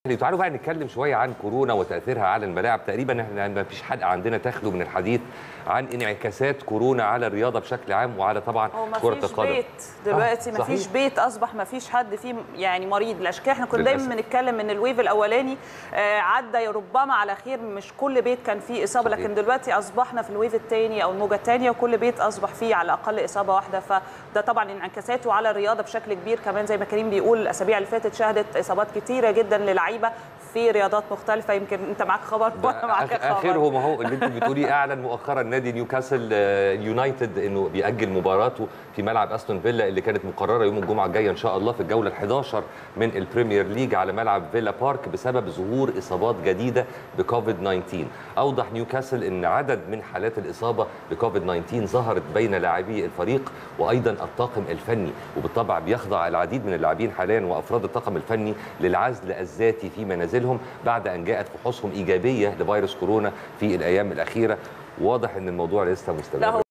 تعالوا بقى نتكلم شويه عن كورونا وتاثيرها على الملاعب تقريبا احنا ما فيش حلقه عندنا تخلو من الحديث عن انعكاسات كورونا على الرياضه بشكل عام وعلى طبعا هو ما كره فيش القدم بيت دلوقتي آه، ما فيش صحيح. بيت اصبح ما فيش حد فيه يعني مريض الاشكال احنا كنا دايما للأسف. بنتكلم ان الويف الاولاني آه، عدى ربما على خير مش كل بيت كان فيه اصابه صحيح. لكن دلوقتي اصبحنا في الويف الثاني او الموجه الثانيه وكل بيت اصبح فيه على الاقل اصابه واحده فده طبعا انعكاساته على الرياضه بشكل كبير كمان زي ما كريم بيقول الاسابيع اللي فاتت شهدت اصابات كتيره جدا للعيبه في رياضات مختلفه يمكن انت معاك خبر وانا معاك آخ- خبر اخرهم اهو اللي انت بتقوليه اعلن مؤخرا نادي نيوكاسل آه، يونايتد انه بيأجل مباراته في ملعب استون فيلا اللي كانت مقرره يوم الجمعه الجايه ان شاء الله في الجوله ال11 من البريمير ليج على ملعب فيلا بارك بسبب ظهور اصابات جديده بكوفيد 19 اوضح نيوكاسل ان عدد من حالات الاصابه بكوفيد 19 ظهرت بين لاعبي الفريق وايضا الطاقم الفني وبالطبع بيخضع العديد من اللاعبين حاليا وافراد الطاقم الفني للعزل الذاتي في منازلهم بعد ان جاءت فحوصهم ايجابيه لفيروس كورونا في الايام الاخيره واضح ان الموضوع لسه لا، مستمر هو